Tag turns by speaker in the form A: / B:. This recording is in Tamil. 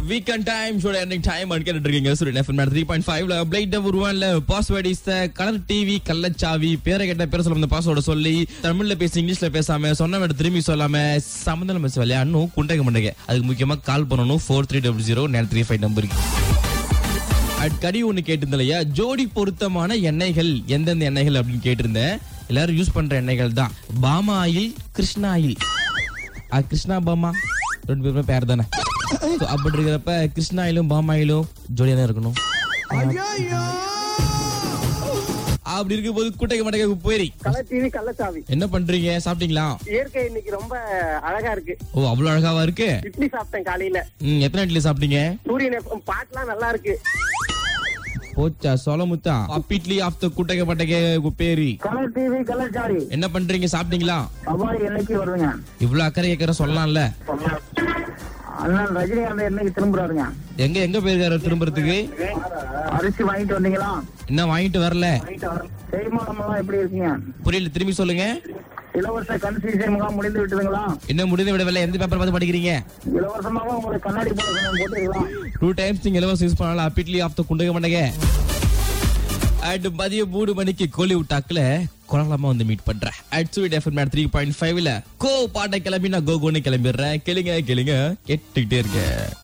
A: வீக்கெண்ட் டைம் ஷோட எண்டிங் டைம் கேட்டுட்டு இருக்கீங்க சூரியன் எஃப்எம் த்ரீ பாயிண்ட் ஃபைவ்ல பிளைட் உருவான்ல பாஸ்வேர்ட் இஸ் கலர் டிவி கள்ளச்சாவி பேரை கேட்ட பேர சொல்ல அந்த பாஸ்வேர்ட சொல்லி தமிழ்ல பேசி இங்கிலீஷ்ல பேசாம சொன்ன வேட திரும்பி சொல்லாம சம்மந்தம் பேச விளையாடணும் குண்டக மண்டக அதுக்கு முக்கியமா கால் பண்ணணும் four three double zero nine three five நம்பருக்கு அடிக்கடி ஒண்ணு கேட்டிருந்தேன் இல்லையா ஜோடி பொருத்தமான எண்ணெய்கள் எந்தெந்த எண்ணெய்கள் அப்படின்னு கேட்டிருந்தேன் எல்லாரும் யூஸ் பண்ற எண்ணெய்கள் தான் பாமா ஆயில் கிருஷ்ணா ஆயில் ஆ, கிருஷ்ணா பாமா ரெண்டு பேருமே பேர் தானே So, அப்படி இருக்கிறப்ப கிருஷ்ணா ஆயிலும் பாமா ஆயிலும் ஜோடியா தான் இருக்கணும் அப்படி இருக்கும்போது கூட்டைக்கு மட்டைக்கு போயிரி
B: கலர் டிவி கள்ளச்சாவி
A: என்ன பண்றீங்க சாப்பிட்டீங்களா
B: இயற்கை இன்னைக்கு ரொம்ப அழகா இருக்கு
A: ஓ அவ்வளவு அழகாவா இருக்கு
B: இட்லி சாப்பிட்டேன் காலையில
A: ம், எத்தனை இட்லி சாப்பிட்டீங்க
B: சூரியன் FM பாட்டுலாம் நல்லா இருக்கு
A: போச்சா சோளமுத்தா அப்பிட்லி ஆஃப் த கூட்டைக்கு மட்டைக்கு பேரி
B: கலர் டிவி கள்ளச்சாவி
A: என்ன பண்றீங்க சாப்பிட்டீங்களா
B: அவ்வாறு என்னைக்கு வருதுங்க
A: இவ்வளவு அக்கறை கேட்கற சொல்லலாம்ல
B: அண்ணன் ரஜினிகாந்த் என்னைக்கு திரும்புறாருங்க
A: எங்க எங்க போயிருக்காரு திரும்புறதுக்கு
B: அரிசி வாங்கிட்டு வந்தீங்களா
A: என்ன வாங்கிட்டு வரல
B: செரிமானம் எல்லாம் எப்படி இருக்கீங்க
A: புரியல திரும்பி சொல்லுங்க
B: இலவச கண் சிகிச்சை முகாம் முடிந்து விட்டுதுங்களா
A: என்ன முடிந்து விடவில்லை எந்த பேப்பர் பார்த்து படிக்கிறீங்க
B: இலவசமாக உங்களுக்கு கண்ணாடி போட்டு போட்டுங்களா
A: டூ டைம்ஸ் நீங்க இலவசம் யூஸ் பண்ணலாம் அப்பிட்லி ஆஃப் த குண்டக மண்டக அட் மதிய மூணு மணிக்கு கோலி விட்டாக்குல குழந்தைமா வந்து மீட் பண்றேன் at sweet FM three point ஃபைவ்ல கோ பாட்டை கிளம்பி நான் கோகோன்னு கிளம்பிடுறேன் கேளுங்க கேளுங்க கேட்டுக்கிட்டே இருக்கேன்